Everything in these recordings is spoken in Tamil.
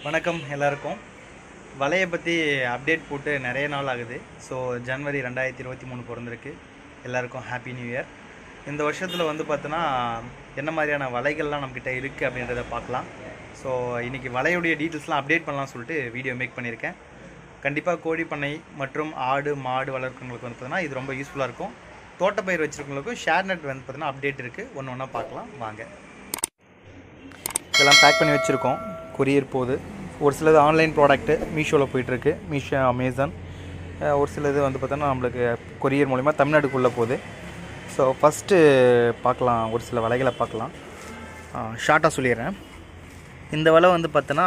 வணக்கம் எல்லாருக்கும் வலையை பற்றி அப்டேட் போட்டு நிறைய நாள் ஆகுது ஸோ ஜனவரி ரெண்டாயிரத்தி இருபத்தி மூணு பிறந்திருக்கு எல்லாருக்கும் ஹாப்பி நியூ இயர் இந்த வருஷத்தில் வந்து பார்த்தோன்னா என்ன மாதிரியான வலைகள்லாம் நம்மக்கிட்ட இருக்குது அப்படின்றத பார்க்கலாம் ஸோ இன்றைக்கி வலையுடைய டீட்டெயில்ஸ்லாம் அப்டேட் பண்ணலாம்னு சொல்லிட்டு வீடியோ மேக் பண்ணியிருக்கேன் கண்டிப்பாக கோழி பண்ணை மற்றும் ஆடு மாடு வளர்க்குறவங்களுக்கு வந்து பார்த்தீங்கன்னா இது ரொம்ப யூஸ்ஃபுல்லாக இருக்கும் தோட்டப்பயிர் வச்சுருக்கவங்களுக்கும் ஷேர் நெட் வந்து பார்த்தீங்கன்னா அப்டேட் இருக்குது ஒன்று ஒன்றா பார்க்கலாம் வாங்க இதெல்லாம் பேக் பண்ணி வச்சுருக்கோம் கொரியர் போகுது ஒரு சிலது ஆன்லைன் ப்ராடக்ட்டு மீஷோவில் போயிட்டுருக்கு மீஷோ அமேசான் அஹ் ஒரு சிலது வந்து பார்த்தோன்னா நம்மளுக்கு கொரியர் மூலிமா தமிழ்நாட்டுக்குள்ளே போகுது ஸோ ஃபஸ்ட்டு பார்க்கலாம் ஒரு சில வலைகளை பார்க்கலாம் ஷார்ட்டாக சொல்லிடுறேன் இந்த வலை வந்து பார்த்தோன்னா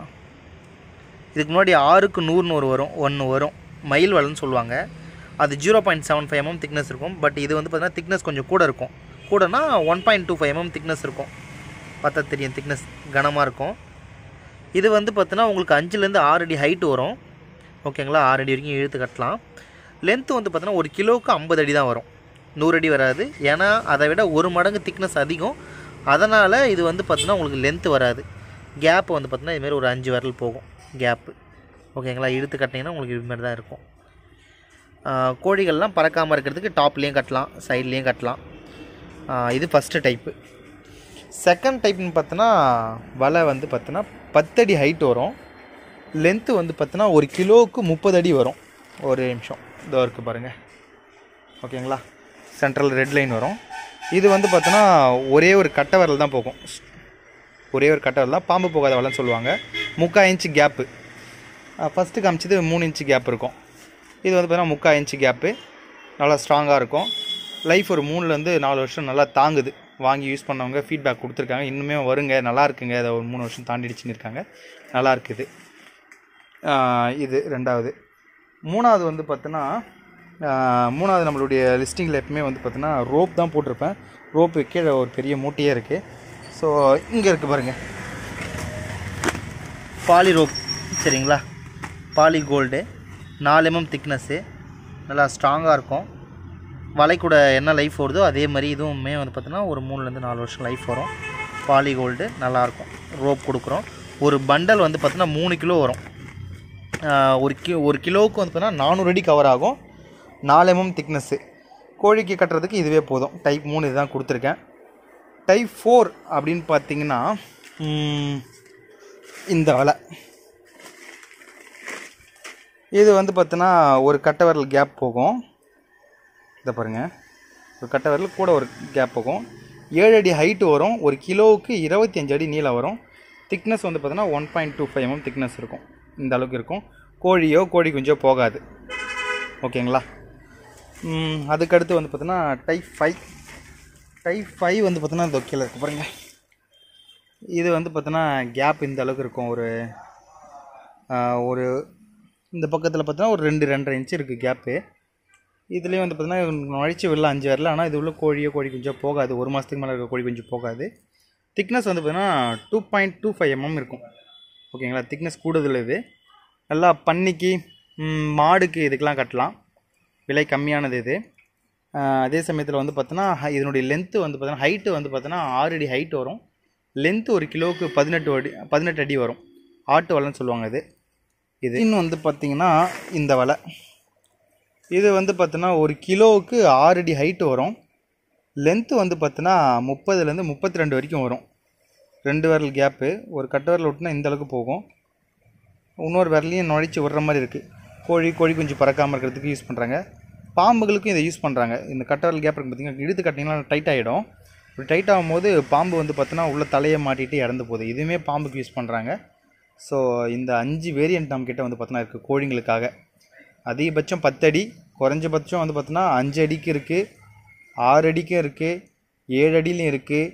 இதுக்கு முன்னாடி ஆறுக்கு நூறுன்னு ஒரு வரும் ஒன்று வரும் மயில் வலைன்னு சொல்லுவாங்க அது zero point seven five MM thickness இருக்கும் பட் இது வந்து பார்த்தீங்கன்னா திக்னஸ் கொஞ்சம் கூட இருக்கும் கூடனா one point two five MM thickness இருக்கும் பார்த்தா தெரியும் திக்னஸ் கனமாக இருக்கும் இது வந்து பார்த்தீங்கன்னா உங்களுக்கு அஞ்சுலேருந்து ஆறு அடி ஹைட் வரும் ஓகேங்களா ஆறு அடி வரைக்கும் இழுத்து கட்டலாம் லென்த்து வந்து பார்த்தீங்கன்னா ஒரு கிலோவுக்கு ஐம்பது அடி தான் வரும் நூறு அடி வராது ஏன்னா அதை விட ஒரு மடங்கு திக்னஸ் அதிகம் அதனால் இது வந்து பார்த்தீங்கன்னா உங்களுக்கு லென்த்து வராது கேப் வந்து பார்த்தீங்கன்னா இதுமாரி ஒரு அஞ்சு விரல் போகும் கேப்பு ஓகேங்களா இழுத்து கட்டினீங்கன்னா உங்களுக்கு இது மாதிரி தான் இருக்கும் ஆஹ் கோழிகள்லாம் பறக்காமல் இருக்கிறதுக்கு டாப்லேயும் கட்டலாம் சைட்லேயும் கட்டலாம் ஆஹ் இது ஃபஸ்ட்டு டைப்பு செகண்ட் டைப்னு பார்த்தோன்னா வலை வந்து பார்த்தோன்னா பத்தடி ஹைட் வரும் லென்த்து வந்து பார்த்தோன்னா ஒரு கிலோவுக்கு முப்பது அடி வரும் ஒரு நிமிஷம் இதோ இருக்குது பாருங்கள் ஓகேங்களா சென்ட்ரல் ரெட் லைன் வரும் இது வந்து பார்த்தோன்னா ஒரே ஒரு கட்டை விரல் தான் போகும் ஒரே ஒரு கட்டை விரல் தான் பாம்பு போகாத வலைன்னு சொல்லுவாங்க முக்கால் இன்ச்சு கேப்பு ஃபஸ்ட்டு காமிச்சது மூணு இன்ச்சு கேப் இருக்கும் இது வந்து பார்த்தீங்கன்னா முக்கால் இன்ச்சு கேப்பு நல்லா ஸ்ட்ராங்காக இருக்கும் லைஃப் ஒரு மூணுலேருந்து நாலு வருஷம் நல்லா தாங்குது வாங்கி யூஸ் பண்ணவங்க ஃபீட்பேக் கொடுத்துருக்காங்க இன்னுமே வருங்க நல்லா இருக்குங்க அதை ஒரு மூணு வருஷம் தாண்டிடுச்சுன்னு இருக்காங்க நல்லா இருக்குது ஆஹ் இது ரெண்டாவது மூணாவது வந்து பார்த்தோன்னா ஆஹ் மூணாவது நம்மளுடைய லிஸ்டிங்கில் எப்பவுமே வந்து பார்த்தோன்னா ரோப் தான் போட்டிருப்பேன் ரோப்பு கீழே ஒரு பெரிய மூட்டையே இருக்குது ஸோ இங்கே இருக்குது பாருங்கள் பாலி ரோப் சரிங்களா பாலி கோல்டு நாலு எம்எம் திக்னஸ்ஸு நல்லா ஸ்ட்ராங்காக இருக்கும் வலை கூட என்ன லைஃப் வருதோ அதே மாதிரி இதுவுமே வந்து பார்த்தீங்கன்னா ஒரு மூணுலேருந்து நாலு வருஷம் லைஃப் வரும் பாலி கோல்டு நல்லாயிருக்கும் ரோப் கொடுக்குறோம் ஒரு பண்டல் வந்து பார்த்தீங்கன்னா மூணு கிலோ வரும் ஆஹ் ஒரு கி ஒரு கிலோவுக்கு வந்து பார்த்தீங்கன்னா நானூறு அடி கவர் ஆகும் நாலு எம்எம் திக்னஸ்ஸு கோழிக்கு கட்டுறதுக்கு இதுவே போதும் டைப் மூணு இதுதான் கொடுத்துருக்கேன் டைப் ஃபோர் அப்படின்னு பார்த்தீங்கன்னா ம், இந்த வலை இது வந்து பார்த்தோன்னா ஒரு கட்டை விரல் கேப் போகும் இதை பாருங்கள் ஒரு கட்டை விரல் கூட ஒரு கேப் போகும் ஏழு அடி ஹைட்டு வரும் ஒரு கிலோவுக்கு இருபத்தி அஞ்சு அடி நீளம் வரும் திக்னஸ் வந்து பார்த்தோன்னா one point two five MM thickness இருக்கும் இந்த அளவுக்கு இருக்கும் கோழியோ கோழி குஞ்சோ போகாது ஓகேங்களா ம், அதுக்கடுத்து வந்து பார்த்தோன்னா டைப் ஃபைவ் டைப் ஃபைவ் வந்து பார்த்தோன்னா இந்த கீழே இருக்கு பாருங்க இது வந்து பார்த்தோன்னா கேப் இந்த அளவுக்கு இருக்கும் ஒரு ஆ, ஒரு இந்த பக்கத்தில் பார்த்தோன்னா ஒரு ரெண்டு ரெண்டரை இன்ச்சு இருக்குது கேப்பு இதுலேயும் வந்து பார்த்தீங்கன்னா நுழைச்சி வெளில அஞ்சு வரல ஆனால் இது உள்ள கோழியோ கோழி குஞ்சோ போகாது ஒரு மாதத்துக்கு மேலே இருக்க கோழி குஞ்சு போகாது திக்னஸ் வந்து பார்த்தீங்கன்னா two point two five MM இருக்கும் ஓகேங்களா திக்னஸ் கூடுதல் இது நல்லா பன்னிக்கு ம், மாடுக்கு இதுக்கெலாம் கட்டலாம் விலை கம்மியானது இது ஆஹ் அதே சமயத்தில் வந்து பார்த்தோன்னா இதனுடைய லென்த்து வந்து பார்த்தோன்னா ஹைட்டு வந்து பார்த்தோன்னா ஆறு அடி ஹைட் வரும் லென்த்து ஒரு கிலோவுக்கு பதினெட்டு அடி பதினெட்டு அடி வரும் ஆட்டு வலைன்னு சொல்லுவாங்க இது இது இன்னும் வந்து பார்த்தீங்கன்னா இந்த வலை இது வந்து பார்த்தோன்னா ஒரு கிலோவுக்கு ஆறு அடி ஹைட்டு வரும் லென்த்து வந்து பார்த்தோன்னா முப்பதுலேருந்து முப்பத்தி ரெண்டு வரைக்கும் வரும் ரெண்டு விரல் கேப்பு ஒரு கட்டு விரல் விட்டுனா இந்த அளவுக்கு போகும் இன்னொரு விரலையும் நுழைச்சி விடுற மாதிரி இருக்குது கோழி கோழி குஞ்சு பறக்காமல் இருக்கிறதுக்கு யூஸ் பண்ணுறாங்க பாம்புகளுக்கும் இதை யூஸ் பண்ணுறாங்க இந்த கட்டவரல் கேப் இருக்கு பார்த்தீங்கன்னா இழுத்து கட்டிங்கன்னா டைட் ஆகிடும் இப்படி டைட் ஆகும்போது பாம்பு வந்து பார்த்தோன்னா உள்ள தலையை மாட்டிட்டு இறந்து போகுது இதுவுமே பாம்புக்கு யூஸ் பண்ணுறாங்க ஸோ இந்த அஞ்சு வேரியன்ட் நம்ம கிட்ட வந்து பார்த்தோன்னா இருக்குது கோழிங்களுக்காக அதிகபட்சம் பத்தடி குறைஞ்சபட்சம் வந்து பார்த்தோன்னா அஞ்சு அடிக்கு இருக்குது ஆறு அடிக்கும் இருக்குது ஏழு அடியிலையும் இருக்குது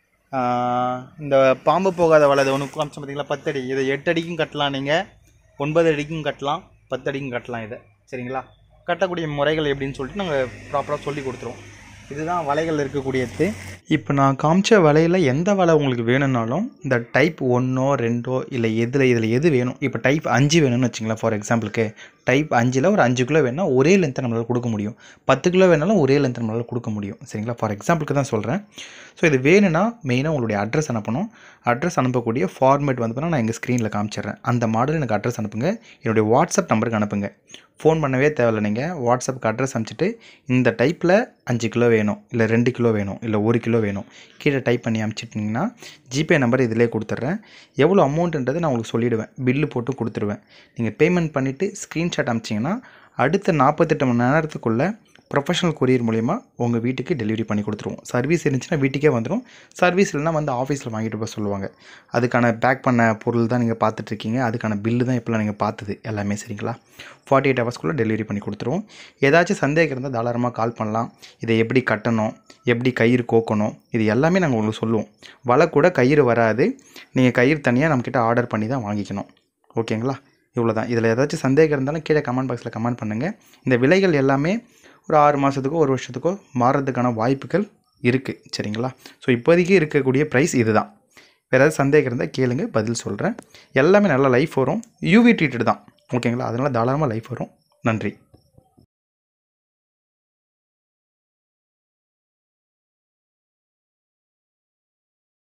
இந்த பாம்பு போகாத வலை இது ஒன்று காமிச்சோம் பார்த்தீங்களா பத்தடி இதை எட்டு அடிக்கும் கட்டலாம் நீங்கள் ஒன்பது அடிக்கும் கட்டலாம் பத்து அடிக்கும் கட்டலாம் இதை சரிங்களா கட்டக்கூடிய முறைகள் எப்படின்னு சொல்லிட்டு நாங்கள் ப்ராப்பராக சொல்லி கொடுத்துருவோம் இதுதான் வலைகள் இருக்கக்கூடியது இப்போ நான் காமிச்ச வலையில் எந்த வலை உங்களுக்கு வேணும்னாலும் இந்த டைப் ஒன்றோ ரெண்டோ இல்லை எதில் இதில் எது வேணும் இப்போ டைப் அஞ்சு வேணும்னு வச்சுங்களேன் ஃபார் எக்ஸாம்பிளுக்கு டைப் அஞ்சில் ஒரு அஞ்சு கிலோ வேணால் ஒரே லென்த்தை நம்மளால் கொடுக்க முடியும் பத்து கிலோ வேணாலும் ஒரே லென்த்தை நம்மளால் கொடுக்க முடியும் சரிங்களா ஃபார் எக்ஸாம்பிளுக்கு தான் சொல்கிறேன் ஸோ இது வேணும்னா மெயினாக உங்களுடைய அட்ரஸ் அனுப்பணும் அட்ரஸ் அனுப்பக்கூடிய ஃபார்மேட் வந்து பார்த்தீங்கன்னா நான் எங்கள் ஸ்க்ரீனில் காமிச்சிடுறேன் அந்த மாடல் எனக்கு அட்ரஸ் அனுப்புங்க என்னுடைய வாட்ஸ்அப் நம்பருக்கு அனுப்புங்க ஃபோன் பண்ணவே தேவையில்ல நீங்கள் வாட்ஸ்அப்புக்கு அட்ரஸ் அனுப்பிச்சிட்டு இந்த டைப்பில் அஞ்சு கிலோ வேணும் இல்லை ரெண்டு கிலோ வேணும் இல்லை ஒரு கிலோ வேணும் கீழே டைப் பண்ணி அனுப்பிச்சிட்டிங்கன்னா ஜிபே நம்பர் இதிலே கொடுத்துட்றேன் எவ்வளோ அமௌண்ட்டுன்றது நான் உங்களுக்கு சொல்லிவிடுவேன் பில்லு போட்டு கொடுத்துருவேன் நீங்கள் பேமெண்ட் பண்ணிவிட்டு ஸ்க்ரீன்ஷாட் அனுப்பிச்சிங்கன்னா அடுத்த நாற்பத்தெட்டு மணி நேரத்துக்குள்ளே ப்ரொஃபஷனல் கொரியர் மூலிமா உங்கள் வீட்டுக்கு டெலிவரி பண்ணி கொடுத்துருவோம் சர்வீஸ் இருந்துச்சுன்னா வீட்டுக்கே வந்துடும் சர்வீஸ் இல்லைனா வந்து ஆஃபீஸில் வாங்கிட்டு போக சொல்லுவாங்க அதுக்கான பேக் பண்ண பொருள் தான் நீங்கள் பார்த்துட்ருக்கீங்க அதுக்கான பில்லு தான் இப்போலாம் நீங்கள் பார்த்தது எல்லாமே சரிங்களா ஃபார்ட்டி எயிட் ஹவர்ஸ்க்குள்ளே டெலிவரி பண்ணி கொடுத்துருவோம் ஏதாச்சும் சந்தேகம் இருந்தால் தாராளமாக கால் பண்ணலாம் இதை எப்படி கட்டணும் எப்படி கயிறு கோக்கணும் இது எல்லாமே நாங்கள் உங்களுக்கு சொல்லுவோம் வலை கூட கயிறு வராது நீங்கள் கயிறு தனியாக நம்மக்கிட்ட ஆர்டர் பண்ணி தான் வாங்கிக்கணும் ஓகேங்களா இவ்வளோ தான் இதில் ஏதாச்சும் சந்தேகம் இருந்தாலும் கீழே கமெண்ட் பாக்ஸில் கமெண்ட் பண்ணுங்கள் இந்த விலைகள் எல்லாமே ஒரு ஆறு மாதத்துக்கோ ஒரு வருஷத்துக்கோ மாறுறதுக்கான வாய்ப்புகள் இருக்குது சரிங்களா ஸோ இப்போதைக்கு இருக்கக்கூடிய ப்ரைஸ் இதுதான் வேறு ஏதாவது சந்தேகம் இருந்தால் கேளுங்க பதில் சொல்கிறேன் எல்லாமே நல்லா லைஃப் வரும் யூவி ட்ரீட்டட் தான் ஓகேங்களா அதனால் தாராளமாக லைஃப் வரும் நன்றி